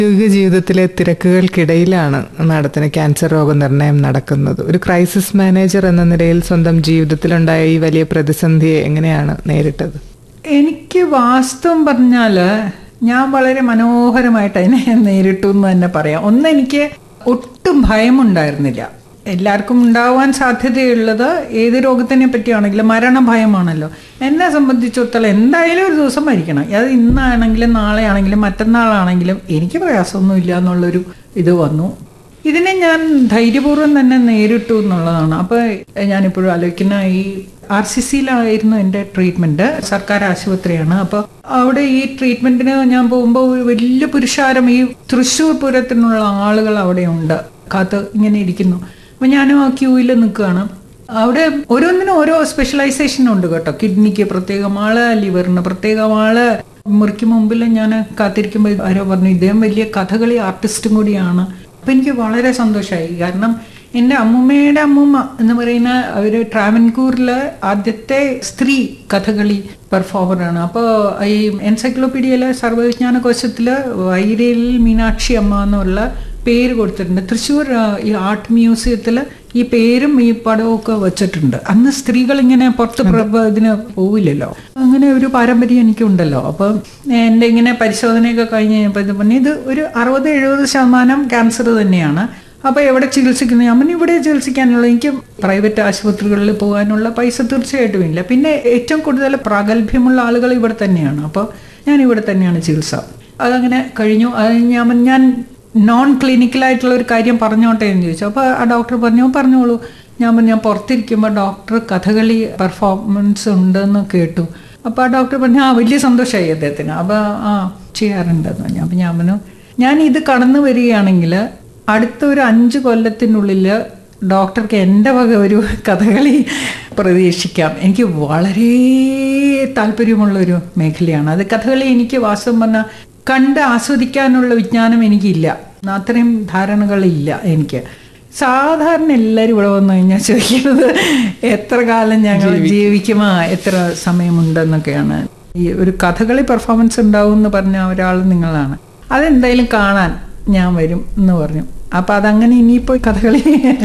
ഔദ്യോഗിക ജീവിതത്തിലെ തിരക്കുകൾക്കിടയിലാണ് മാഡത്തിന് ക്യാൻസർ രോഗനിർണയം നടക്കുന്നത് ഒരു ക്രൈസിസ് മാനേജർ എന്ന നിലയിൽ സ്വന്തം ജീവിതത്തിലുണ്ടായ ഈ വലിയ പ്രതിസന്ധിയെ എങ്ങനെയാണ് നേരിട്ടത് എനിക്ക് വാസ്തവം പറഞ്ഞാൽ ഞാൻ വളരെ മനോഹരമായിട്ട് അതിനെ നേരിട്ടു എന്ന് തന്നെ പറയാം ഒന്ന് എനിക്ക് ഒട്ടും ഭയമുണ്ടായിരുന്നില്ല എല്ലാവർക്കും ഉണ്ടാവാൻ സാധ്യതയുള്ളത് ഏത് രോഗത്തിനെ പറ്റിയാണെങ്കിലും മരണഭയമാണല്ലോ എന്നെ സംബന്ധിച്ചിടത്തോളം എന്തായാലും ഒരു ദിവസം മരിക്കണം അത് ഇന്നാണെങ്കിലും നാളെ ആണെങ്കിലും മറ്റന്നാളാണെങ്കിലും എനിക്ക് പ്രയാസമൊന്നുമില്ല എന്നുള്ളൊരു ഇത് വന്നു ഇതിനെ ഞാൻ ധൈര്യപൂർവ്വം തന്നെ നേരിട്ടു എന്നുള്ളതാണ് അപ്പോൾ ഞാനിപ്പോഴും ആലോചിക്കുന്ന ഈ ആർ സി സിയിലായിരുന്നു എൻ്റെ ട്രീറ്റ്മെൻറ്റ് സർക്കാർ ആശുപത്രിയാണ് അപ്പോൾ അവിടെ ഈ ട്രീറ്റ്മെൻറ്റിന് ഞാൻ പോകുമ്പോൾ ഒരു വലിയ പുരുഷാരം ഈ തൃശ്ശൂർ പൂരത്തിനുള്ള ആളുകൾ അവിടെ ഉണ്ട് കാത്ത് ഇങ്ങനെ ഇരിക്കുന്നു അപ്പോൾ ഞാനും ആ ക്യൂവിൽ നിൽക്കുകയാണ് അവിടെ ഓരോന്നിനും ഓരോ സ്പെഷ്യലൈസേഷൻ ഉണ്ട് കേട്ടോ കിഡ്നിക്ക് പ്രത്യേകം ആള് ലിവറിന് പ്രത്യേകം ആള് മുറിക്ക് മുമ്പിൽ ഞാൻ കാത്തിരിക്കുമ്പോൾ ആരോ പറഞ്ഞു ഇദ്ദേഹം വലിയ കഥകളി ആർട്ടിസ്റ്റും കൂടിയാണ് അപ്പം എനിക്ക് വളരെ സന്തോഷമായി കാരണം എൻ്റെ അമ്മൂമ്മയുടെ അമ്മൂമ്മ എന്ന് പറയുന്ന അവർ ട്രാവൻകൂറിലെ ആദ്യത്തെ സ്ത്രീ കഥകളി പെർഫോമറാണ് അപ്പോൾ ഈ എൻസൈക്ലോപീഡിയയിലെ സർവ്വവിജ്ഞാന കോശത്തിൽ വൈരയിൽ മീനാക്ഷി അമ്മ എന്നുള്ള പേര് കൊടുത്തിട്ടുണ്ട് തൃശ്ശൂർ ആ, ഈ ആർട്ട് മ്യൂസിയത്തിൽ ഈ പേരും ഈ പടവും ഒക്കെ വെച്ചിട്ടുണ്ട് അന്ന് സ്ത്രീകൾ ഇങ്ങനെ പുറത്ത് പ്ര- ഇതിന് പോവില്ലല്ലോ അങ്ങനെ ഒരു പാരമ്പര്യം എനിക്കുണ്ടല്ലോ അപ്പം എൻ്റെ ഇങ്ങനെ പരിശോധനയൊക്കെ കഴിഞ്ഞ് കഴിഞ്ഞപ്പോൾ ഇത് പറഞ്ഞു ഇത് ഒരു അറുപത് എഴുപത് ശതമാനം ക്യാൻസർ തന്നെയാണ് അപ്പോൾ എവിടെ ചികിത്സിക്കുന്നു ഞാൻ പറഞ്ഞു ഇവിടെ ചികിത്സിക്കാനുള്ള എനിക്ക് പ്രൈവറ്റ് ആശുപത്രികളിൽ പോകാനുള്ള പൈസ തീർച്ചയായിട്ടും ഇല്ല പിന്നെ ഏറ്റവും കൂടുതൽ പ്രാഗൽഭ്യമുള്ള ആളുകൾ ഇവിടെ തന്നെയാണ് അപ്പോൾ ഞാൻ ഇവിടെ തന്നെയാണ് ചികിത്സ അതങ്ങനെ കഴിഞ്ഞു അത് ഞാൻ ഞാൻ നോൺ ക്ലിനിക്കലായിട്ടുള്ള ഒരു കാര്യം പറഞ്ഞോട്ടെ എന്ന് ചോദിച്ചു അപ്പോൾ ആ ഡോക്ടർ പറഞ്ഞു പറഞ്ഞോളൂ ഞാൻ പറഞ്ഞു ഞാൻ പുറത്തിരിക്കുമ്പോൾ ഡോക്ടർ കഥകളി പെർഫോമൻസ് ഉണ്ടെന്ന് കേട്ടു അപ്പോൾ ആ ഡോക്ടർ പറഞ്ഞു ആ വലിയ സന്തോഷമായി അദ്ദേഹത്തിന് അപ്പോൾ ആ ചെയ്യാറുണ്ടെന്ന് പറഞ്ഞു അപ്പോൾ ഞാൻ പറഞ്ഞു ഞാൻ ഇത് കടന്നു വരികയാണെങ്കിൽ അടുത്ത ഒരു അഞ്ച് കൊല്ലത്തിനുള്ളിൽ ഡോക്ടർക്ക് എൻ്റെ വക ഒരു കഥകളി പ്രതീക്ഷിക്കാം എനിക്ക് വളരെ താല്പര്യമുള്ളൊരു മേഖലയാണ് അത് കഥകളി എനിക്ക് വാസ്തവം പറഞ്ഞാൽ കണ്ട് ആസ്വദിക്കാനുള്ള വിജ്ഞാനം എനിക്കില്ല അത്രയും ധാരണകളില്ല എനിക്ക് സാധാരണ എല്ലാവരും ഇവിടെ വന്നു കഴിഞ്ഞാൽ ചോദിക്കുന്നത് എത്ര കാലം ഞങ്ങൾ ജീവിക്കുമോ എത്ര സമയമുണ്ടെന്നൊക്കെയാണ് ഈ ഒരു കഥകളി പെർഫോമൻസ് ഉണ്ടാവും എന്ന് പറഞ്ഞ ഒരാൾ നിങ്ങളാണ് അതെന്തായാലും കാണാൻ ഞാൻ വരും എന്ന് പറഞ്ഞു അപ്പൊ അതങ്ങനെ ഇനിയിപ്പോ കഥകളി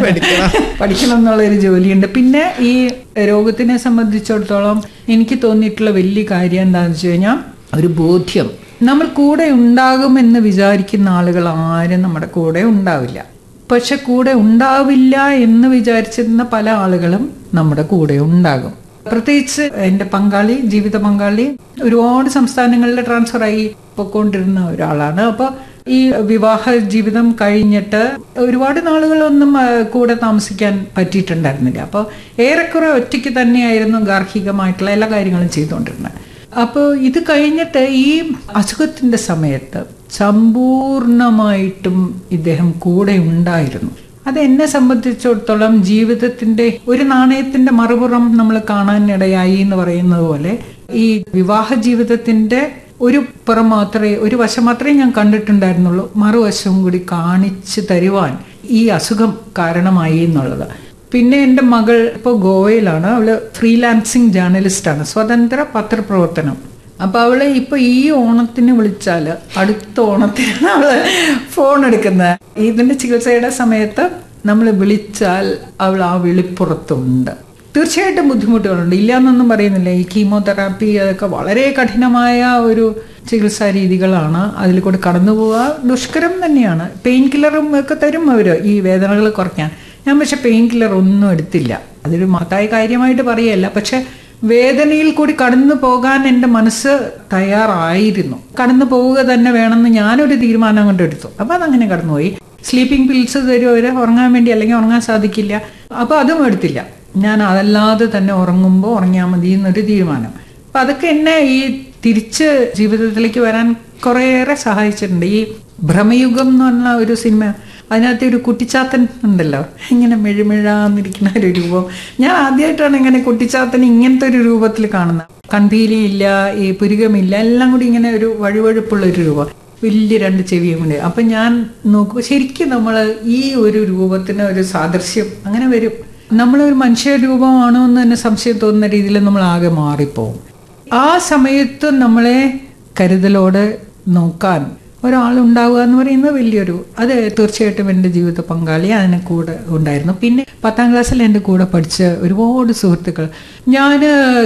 പഠിക്കണം എന്നുള്ളൊരു ജോലിയുണ്ട് പിന്നെ ഈ രോഗത്തിനെ സംബന്ധിച്ചിടത്തോളം എനിക്ക് തോന്നിയിട്ടുള്ള വലിയ കാര്യം എന്താണെന്ന് വെച്ച് കഴിഞ്ഞാൽ ഒരു ബോധ്യം നമ്മൾ കൂടെ ഉണ്ടാകുമെന്ന് വിചാരിക്കുന്ന ആളുകൾ ആരും നമ്മുടെ കൂടെ ഉണ്ടാവില്ല പക്ഷെ കൂടെ ഉണ്ടാവില്ല എന്ന് വിചാരിച്ചിരുന്ന പല ആളുകളും നമ്മുടെ കൂടെ ഉണ്ടാകും പ്രത്യേകിച്ച് എൻ്റെ പങ്കാളി ജീവിത പങ്കാളി ഒരുപാട് സംസ്ഥാനങ്ങളിൽ ട്രാൻസ്ഫർ ആയി പൊക്കോണ്ടിരുന്ന ഒരാളാണ് അപ്പോൾ ഈ വിവാഹ ജീവിതം കഴിഞ്ഞിട്ട് ഒരുപാട് നാളുകളൊന്നും ആ, കൂടെ താമസിക്കാൻ പറ്റിയിട്ടുണ്ടായിരുന്നില്ല അപ്പോൾ ഏറെക്കുറെ ഒറ്റയ്ക്ക് തന്നെയായിരുന്നു ഗാർഹികമായിട്ടുള്ള എല്ലാ കാര്യങ്ങളും ചെയ്തുകൊണ്ടിരുന്നത് അപ്പോൾ ഇത് കഴിഞ്ഞിട്ട് ഈ അസുഖത്തിന്റെ സമയത്ത് സമ്പൂർണമായിട്ടും ഇദ്ദേഹം കൂടെ ഉണ്ടായിരുന്നു അത് എന്നെ സംബന്ധിച്ചിടത്തോളം ജീവിതത്തിന്റെ ഒരു നാണയത്തിന്റെ മറുപുറം നമ്മൾ കാണാനിടയായി എന്ന് പറയുന്നത് പോലെ ഈ വിവാഹ ജീവിതത്തിന്റെ ഒരു പുറം മാത്രമേ ഒരു വശം മാത്രമേ ഞാൻ കണ്ടിട്ടുണ്ടായിരുന്നുള്ളൂ മറുവശവും കൂടി കാണിച്ചു തരുവാൻ ഈ അസുഖം കാരണമായി എന്നുള്ളത് പിന്നെ എൻ്റെ മകൾ ഇപ്പോൾ ഗോവയിലാണ് അവള് ഫ്രീലാൻസിങ് ജേർണലിസ്റ്റാണ് സ്വതന്ത്ര പത്രപ്രവർത്തനം അപ്പൊ അവള് ഇപ്പൊ ഈ ഓണത്തിന് വിളിച്ചാല് അടുത്ത ഓണത്തിനാണ് അവള് ഫോൺ എടുക്കുന്നത് ഇതിന്റെ ചികിത്സയുടെ സമയത്ത് നമ്മൾ വിളിച്ചാൽ അവൾ ആ വിളിപ്പുറത്തുണ്ട് തീർച്ചയായിട്ടും ബുദ്ധിമുട്ടുകളുണ്ട് ഇല്ല എന്നൊന്നും പറയുന്നില്ല ഈ കീമോതെറാപ്പി അതൊക്കെ വളരെ കഠിനമായ ഒരു ചികിത്സാ രീതികളാണ് അതിൽ കൂടെ കടന്നു പോവുക ദുഷ്കരം തന്നെയാണ് പെയിൻ കില്ലറും ഒക്കെ തരും അവർ ഈ വേദനകൾ കുറയ്ക്കാൻ ഞാൻ പക്ഷെ പെയിൻ കില്ലർ ഒന്നും എടുത്തില്ല അതൊരു മഹത്തായ കാര്യമായിട്ട് പറയല്ല പക്ഷെ വേദനയിൽ കൂടി കടന്നു പോകാൻ എൻ്റെ മനസ്സ് തയ്യാറായിരുന്നു കടന്നു പോവുക തന്നെ വേണമെന്ന് ഞാനൊരു തീരുമാനം കൊണ്ട് എടുത്തു അപ്പൊ അതങ്ങനെ കടന്നുപോയി സ്ലീപ്പിംഗ് പിൽസ് തരും അവര് ഉറങ്ങാൻ വേണ്ടി അല്ലെങ്കിൽ ഉറങ്ങാൻ സാധിക്കില്ല അപ്പൊ അതും എടുത്തില്ല ഞാൻ അതല്ലാതെ തന്നെ ഉറങ്ങുമ്പോൾ ഉറങ്ങിയാൽ മതി എന്നൊരു തീരുമാനം അപ്പൊ അതൊക്കെ എന്നെ ഈ തിരിച്ച് ജീവിതത്തിലേക്ക് വരാൻ കുറേയേറെ സഹായിച്ചിട്ടുണ്ട് ഈ ഭ്രമയുഗം എന്ന് പറഞ്ഞ ഒരു സിനിമ അതിനകത്ത് ഒരു കുട്ടിച്ചാത്തൻ ഉണ്ടല്ലോ ഇങ്ങനെ മെഴുമെഴാന്നിരിക്കുന്ന ഒരു രൂപം ഞാൻ ആദ്യമായിട്ടാണ് ഇങ്ങനെ കുട്ടിച്ചാത്തൻ ഇങ്ങനത്തെ ഒരു രൂപത്തിൽ കാണുന്നത് കൺപീലിയില്ല ഈ പുരുകമില്ല എല്ലാം കൂടി ഇങ്ങനെ ഒരു വഴുവഴുപ്പുള്ള ഒരു രൂപം വലിയ രണ്ട് ചെവിയും കൂടി അപ്പൊ ഞാൻ നോക്കുമ്പോൾ ശരിക്കും നമ്മൾ ഈ ഒരു രൂപത്തിന് ഒരു സാദൃശ്യം അങ്ങനെ വരും നമ്മളൊരു മനുഷ്യ രൂപമാണോ എന്ന് തന്നെ സംശയം തോന്നുന്ന രീതിയിൽ നമ്മൾ ആകെ മാറിപ്പോവും ആ സമയത്ത് നമ്മളെ കരുതലോടെ നോക്കാൻ ഒരാളുണ്ടാവുക എന്ന് പറയുന്നത് വലിയൊരു അത് തീർച്ചയായിട്ടും എൻ്റെ ജീവിത പങ്കാളി അതിന് കൂടെ ഉണ്ടായിരുന്നു പിന്നെ പത്താം ക്ലാസ്സിൽ എൻ്റെ കൂടെ പഠിച്ച ഒരുപാട് സുഹൃത്തുക്കൾ ഞാൻ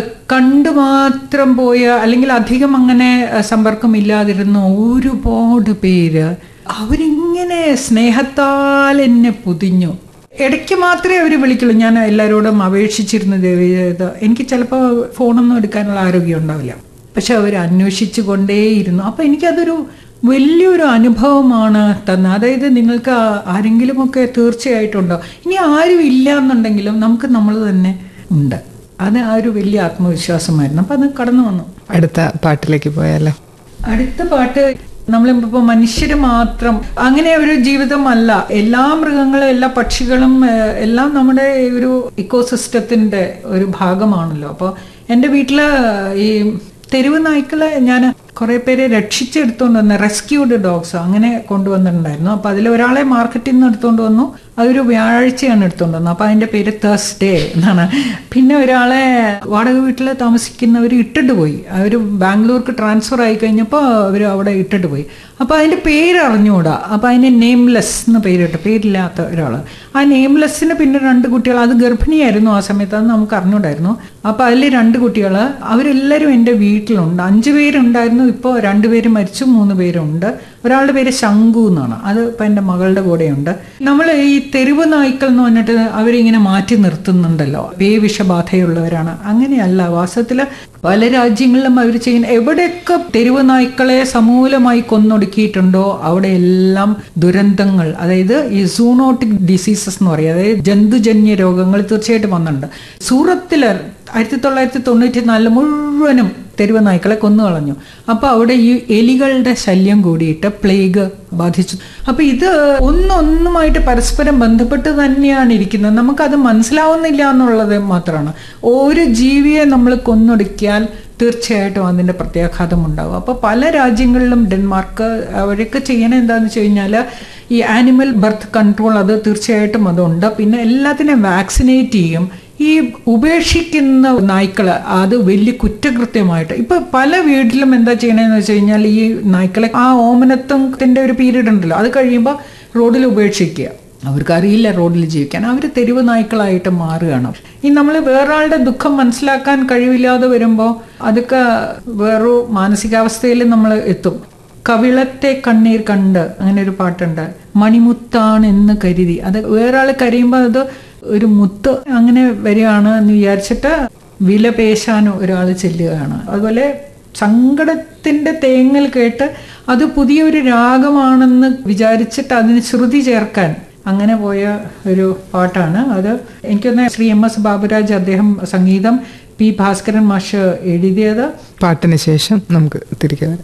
കണ്ടു മാത്രം പോയ അല്ലെങ്കിൽ അധികം അങ്ങനെ അഹ്, സമ്പർക്കമില്ലാതിരുന്ന ഒരുപാട് പേര് അവരിങ്ങനെ സ്നേഹത്താൽ എന്നെ പൊതിഞ്ഞു ഇടയ്ക്ക് മാത്രമേ അവർ വിളിക്കുള്ളൂ ഞാൻ എല്ലാവരോടും അപേക്ഷിച്ചിരുന്നു ദേവിയത് എനിക്ക് ചിലപ്പോൾ ഫോണൊന്നും എടുക്കാനുള്ള ആരോഗ്യം ഉണ്ടാവില്ല പക്ഷെ അവർ അന്വേഷിച്ചു കൊണ്ടേയിരുന്നു അപ്പം എനിക്കതൊരു വലിയൊരു അനുഭവമാണ് തന്നെ അതായത് നിങ്ങൾക്ക് ആ- ആരെങ്കിലുമൊക്കെ തീർച്ചയായിട്ടുണ്ടോ ഇനി ആരും ഇല്ല എന്നുണ്ടെങ്കിലും നമുക്ക് നമ്മൾ തന്നെ ഉണ്ട് അത് ആ ഒരു വലിയ ആത്മവിശ്വാസമായിരുന്നു അപ്പം അത് കടന്നു വന്നു അടുത്ത പാട്ടിലേക്ക് പോയാലോ അടുത്ത പാട്ട് നമ്മളിപ്പോ മനുഷ്യര് മാത്രം അങ്ങനെ ഒരു ജീവിതമല്ല എല്ലാ മൃഗങ്ങളും എല്ലാ പക്ഷികളും ഏഹ്, എല്ലാം നമ്മുടെ ഒരു ഇക്കോസിസ്റ്റത്തിന്റെ ഒരു ഭാഗമാണല്ലോ അപ്പോൾ എൻ്റെ വീട്ടില് ഈ തെരുവ് നായ്ക്കളെ ഞാൻ കുറെ പേരെ രക്ഷിച്ചെടുത്തോണ്ട് വന്ന റെസ്ക്യൂഡ് ഡോഗ്സ് അങ്ങനെ കൊണ്ടുവന്നിട്ടുണ്ടായിരുന്നു അപ്പൊ അതിൽ ഒരാളെ മാർക്കറ്റിൽ നിന്ന് എടുത്തോണ്ട് വന്നു അതൊരു വ്യാഴാഴ്ചയാണ് എടുത്തോണ്ട് വന്നത് അപ്പൊ അതിന്റെ പേര് തേഴ്സ്ഡേ എന്നാണ് പിന്നെ ഒരാളെ വാടക വീട്ടിൽ താമസിക്കുന്നവർ ഇട്ടിട്ട് പോയി അവർ ബാംഗ്ലൂർക്ക് ട്രാൻസ്ഫർ ആയി കഴിഞ്ഞപ്പോൾ അവർ അവിടെ ഇട്ടിട്ട് പോയി അപ്പോൾ അതിൻ്റെ പേര് അറിഞ്ഞുകൂടാ അപ്പോൾ അതിന് നെയിംലെസ് എന്ന് പേരിട്ട് പേരില്ലാത്ത ഒരാൾ ആ നെയിംലെസ്സിന് പിന്നെ രണ്ട് കുട്ടികൾ അത് ഗർഭിണിയായിരുന്നു ആ സമയത്ത് അത് നമുക്ക് അറിഞ്ഞൂടായിരുന്നു അപ്പോൾ അതിൽ രണ്ട് കുട്ടികൾ അവരെല്ലാവരും എൻ്റെ വീട്ടിലുണ്ട് അഞ്ച് പേരുണ്ടായിരുന്നു ഇപ്പോൾ രണ്ടുപേര് മരിച്ചു മൂന്ന് പേരുണ്ട് ഒരാളുടെ പേര് ശംഖു എന്നാണ് അത് ഇപ്പം എൻ്റെ മകളുടെ കൂടെയുണ്ട് നമ്മൾ ഈ തെരുവ് നായ്ക്കൾ എന്ന് പറഞ്ഞിട്ട് അവരിങ്ങനെ മാറ്റി നിർത്തുന്നുണ്ടല്ലോ പേവിഷബാധയുള്ളവരാണ് അങ്ങനെയല്ല വാസ്തവത്തിൽ പല രാജ്യങ്ങളിലും അവർ ചെയ്യുന്ന എവിടെയൊക്കെ തെരുവ് നായ്ക്കളെ സമൂലമായി കൊന്നൊടുക്കിയിട്ടുണ്ടോ അവിടെയെല്ലാം ദുരന്തങ്ങൾ അതായത് ഈ സൂണോട്ടിക് ഡിസീസസ് എന്ന് പറയും അതായത് ജന്തുജന്യ രോഗങ്ങൾ തീർച്ചയായിട്ടും വന്നിട്ടുണ്ട് സൂറത്തിൽ ആയിരത്തി തൊള്ളായിരത്തി തൊണ്ണൂറ്റി നാലില് മുഴുവനും തെരുവ് നായ്ക്കളെ കൊന്നു കളഞ്ഞു അപ്പൊ അവിടെ ഈ എലികളുടെ ശല്യം കൂടിയിട്ട് പ്ലേഗ് ബാധിച്ചു അപ്പൊ ഇത് ഒന്നൊന്നുമായിട്ട് പരസ്പരം ബന്ധപ്പെട്ട് തന്നെയാണ് ഇരിക്കുന്നത് നമുക്കത് മനസ്സിലാവുന്നില്ല എന്നുള്ളത് മാത്രമാണ് ഒരു ജീവിയെ നമ്മൾ കൊന്നൊടുക്കിയാൽ തീർച്ചയായിട്ടും അതിൻ്റെ പ്രത്യാഘാതം ഉണ്ടാകും അപ്പോൾ പല രാജ്യങ്ങളിലും ഡെൻമാർക്ക് അവരൊക്കെ ചെയ്യണത് എന്താണെന്ന് വെച്ച് കഴിഞ്ഞാൽ ഈ ആനിമൽ ബർത്ത് കൺട്രോൾ അത് തീർച്ചയായിട്ടും അതുണ്ട് പിന്നെ എല്ലാത്തിനെയും വാക്സിനേറ്റ് ചെയ്യും ഈ ഉപേക്ഷിക്കുന്ന നായ്ക്കള് അത് വലിയ കുറ്റകൃത്യമായിട്ട് ഇപ്പൊ പല വീട്ടിലും എന്താ ചെയ്യണമെന്ന് വെച്ച് കഴിഞ്ഞാൽ ഈ നായ്ക്കളെ ആ ഓമനത്വത്തിന്റെ ഒരു പീരീഡ് ഉണ്ടല്ലോ അത് കഴിയുമ്പോൾ റോഡിൽ ഉപേക്ഷിക്കുക അവർക്കറിയില്ല റോഡിൽ ജീവിക്കാൻ അവർ തെരുവ് നായ്ക്കളായിട്ട് മാറുകയാണ് ഈ നമ്മൾ വേറൊരാളുടെ ദുഃഖം മനസ്സിലാക്കാൻ കഴിവില്ലാതെ വരുമ്പോൾ അതൊക്കെ വേറൊരു മാനസികാവസ്ഥയിൽ നമ്മൾ എത്തും കവിളത്തെ കണ്ണീർ കണ്ട് അങ്ങനെ ഒരു പാട്ടുണ്ട് മണിമുത്താണ് എന്ന് കരുതി അത് വേറൊരാൾ കരയുമ്പോൾ അത് ഒരു മുത്ത് അങ്ങനെ വരികയാണ് എന്ന് വിചാരിച്ചിട്ട് വില പേശാൻ ഒരാൾ ചെല്ലുകയാണ് അതുപോലെ സങ്കടത്തിന്റെ തേങ്ങൽ കേട്ട് അത് പുതിയൊരു രാഗമാണെന്ന് വിചാരിച്ചിട്ട് അതിന് ശ്രുതി ചേർക്കാൻ അങ്ങനെ പോയ ഒരു പാട്ടാണ് അത് എനിക്കൊന്ന് ശ്രീ എം എസ് ബാബുരാജ് അദ്ദേഹം സംഗീതം പി ഭാസ്കരൻ മാഷ് എഴുതിയത് പാട്ടിന് ശേഷം നമുക്ക് തിരികെ വരാം